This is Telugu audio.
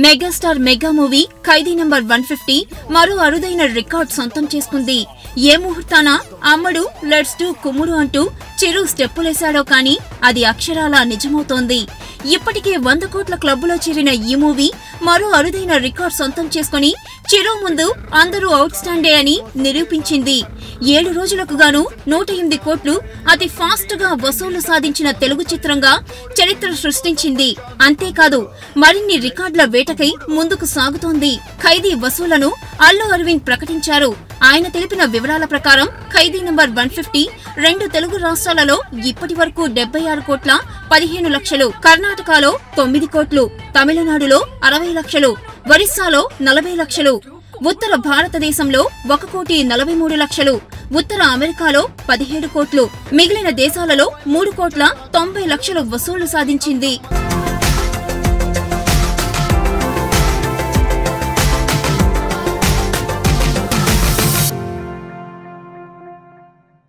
megastar mega movie Khaidi number one fifty మరో అరుదైన రికార్డ్ సొంతం చేసుకుంది ఏ ముహూర్తాన అమ్మడు లెట్స్ డూ కుమ్ముడు అంటూ చిరు స్టెప్పులేశాడో కానీ అది అక్షరాలా నిజమవుతోంది ఇప్పటికే వంద కోట్ల క్లబ్బులో చేరిన ఈ మూవీ మరో అరుదైన రికార్డ్ సొంతం చేసుకుని చిరు ముందు అందరూ అవుట్ స్టాండే అని నిరూపించింది ఏడు రోజులకు గాను నూట ఎనిమిది కోట్లు అతి ఫాస్ట్ గా వసూళ్లు సాధించిన తెలుగు చిత్రంగా చరిత్ర సృష్టించింది అంతేకాదు మరిన్ని రికార్డుల వేటకై ముందుకు సాగుతోంది ఖైదీ వసూళ్లను అల్లు అరవింద్ ప్రకటించారు ఆయన తెలిపిన వివరాల ప్రకారం ఖైదీ నంబర్ వన్ ఫిఫ్టీ రెండు తెలుగు రాష్ట్రాలలో ఇప్పటి వరకు డెబ్బై ఆరు కోట్ల పదిహేను లక్షలు కర్ణాటకలో తొమ్మిది కోట్లు తమిళనాడులో అరవై లక్షలు ఒరిస్సాలో నలభై లక్షలు ఉత్తర భారతదేశంలో ఒక కోటి నలభై మూడు లక్షలు ఉత్తర అమెరికాలో పదిహేడు కోట్లు మిగిలిన దేశాలలో మూడు కోట్ల తొంభై లక్షలు వసూళ్లు సాధించింది